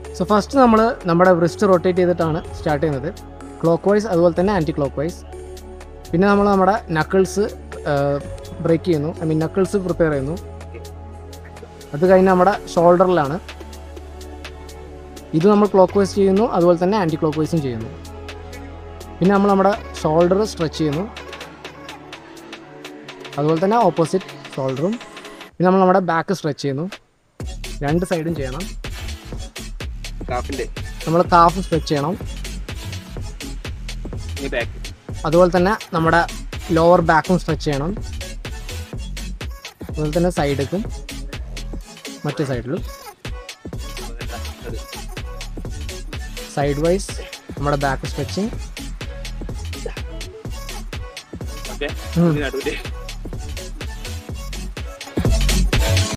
So first നമ്മൾ നമ്മുടെ wrist rotate ചെയ്തിട്ടാണ് സ്റ്റാർട്ട് ചെയ്യുന്നത് ക്ലോക്ക് വൈസ് അതുപോലെ തന്നെ ആൻറ്റി ക്ലോക്ക് വൈസ് പിന്നെ നമ്മൾ നമ്മുടെ നക്കിൾസ് ബ്രേക്ക് ചെയ്യുന്നു ഐ മീൻ നക്കിൾസ് പ്രിപ്പയർ ചെയ്യുന്നു അത് കഴിഞ്ഞ് നമ്മുടെ ഷോൾഡറിലാണ് ഇത് നമ്മൾ ക്ലോക്ക് വൈസ് ചെയ്യുന്നു അതുപോലെ തന്നെ ആൻറ്റി ക്ലോക്ക് വൈസും ചെയ്യുന്നു പിന്നെ നമ്മൾ നമ്മുടെ ഷോൾഡർ സ്ട്രെച്ച് ചെയ്യുന്നു അതുപോലെ തന്നെ ഓപ്പോസിറ്റ് ഷോൾഡറും പിന്നെ നമ്മൾ നമ്മുടെ ബാക്ക് സ്ട്രെച്ച് ചെയ്യുന്നു രണ്ട് സൈഡും ചെയ്യണം കാഫിന്റെ നമ്മൾ കാഫ് സ്ട്രെച്ച് ചെയ്യണം ഈ ബാക്ക് അതുപോലെ തന്നെ നമ്മുടെ ലോവർ ബാക്കും സ്ട്രെച്ച് ചെയ്യണം അതുപോലെ തന്നെ സൈഡുക്കും മറ്റേ സൈഡിലും സൈഡ് വൈസ് നമ്മുടെ ബാക്ക് സ്ട്രെച്ചിങ് ഓക്കെ ഉം. നടുവില്